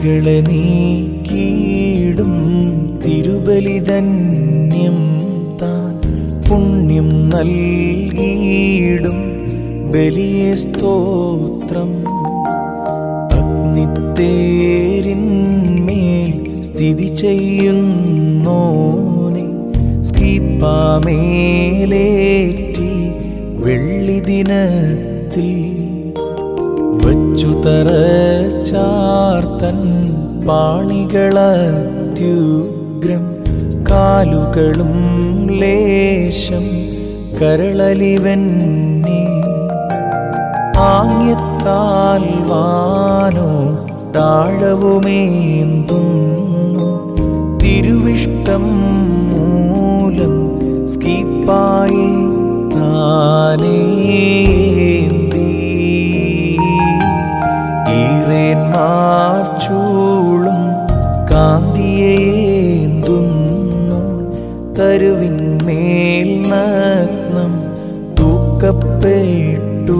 വിധികളെ നീക്കിയിടും തിരുബലിധന്യം താൻ പുണ്യം നൽകിയിടും ബലിയെ സ്തോത്രം അഗ്നിത്തേരിന്മേൽ സ്ഥിതി ചെയ്യുന്നോനെ സ്കീപ്പാമേലേറ്റി വെള്ളി ദിനത്തിൽ വച്ചു തറച്ചാർത്തൻ പാണികളത്യുഗ്രം കാലുകളും ലേശം കരളലിവന്നേ ആംഗ്യത്താൽ വാനോ താഴവുമേന്തുന്നു തിരുവിഷ്ടം മൂലം സ്കീപ്പായി താനേന്തി ഈറേന്മാർ ചൂളും കാന്തിയേന്തുന്നു തരുവിന്മേൽ നഗ്നം തൂക്കപ്പെട്ടു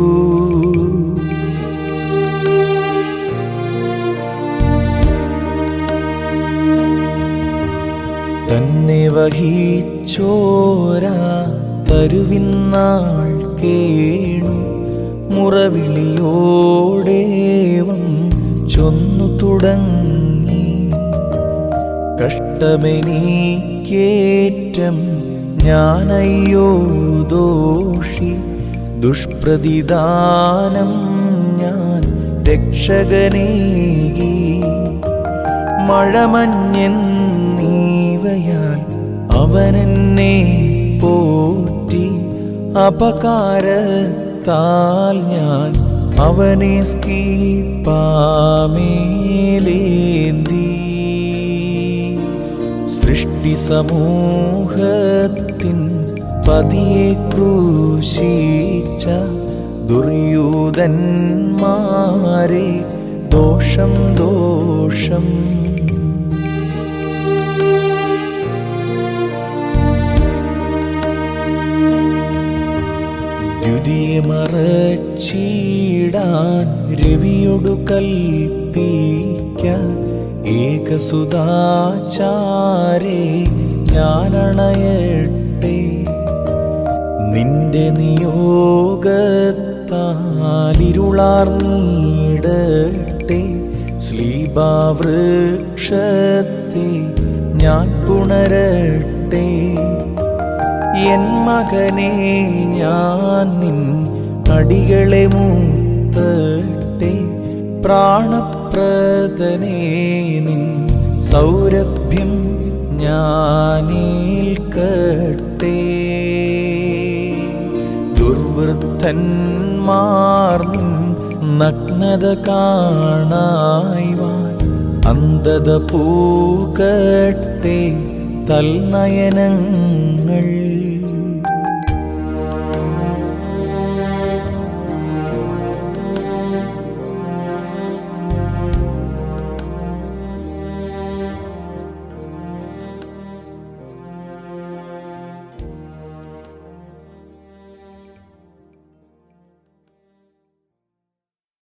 തന്നെ വഹിച്ചോരാ തരുവിന്നാൾ കേണു മുറവിളിയോടേവം ചൊന്നു തുടങ്ങി കഷ്ടമെനീക്കേറ്റം ഞാനയ്യോ ദോഷി ദുഷ്പ്രതിദാനം ഞാൻ രക്ഷകനേകി മഴമഞ്ഞെന്നീവയാൽ അവനെന്നെ പോറ്റി അപകാരത്താൽ ഞാൻ അവനെ സ്കീപ്പാമേലേന്തി സൃഷ്ടി സമൂഹത്തിൻ പതിയെ ക്രൂശിച്ച ദുര്യൂതന്മാരെ ദോഷം ദോഷം ദ്വിതീയ മറച്ചീടാൻ രവിയൊടു കൽപ്പിക്ക ഏകസുതാചാരേ ഞാനണയട്ടെ നിന്റെ നിയോഗത്താലിരുളാർന്നീടട്ടെ ശ്ലീബാവൃക്ഷത്തെ ഞാൻ പുണരട്ടെ എൻ മകനെ ഞാൻ നിൻ അടികളെ മൂത്തട്ടെ പ്രാണപ്രദനേ നിൻ സൗരഭ്യം ഞാനേൽക്കട്ടെ ദുർവൃത്തന്മാർ നിൻ നഗ്നത കാണായ്വാൻ അന്ധത പൂക്കട്ടെ തൽനയനങ്ങൾ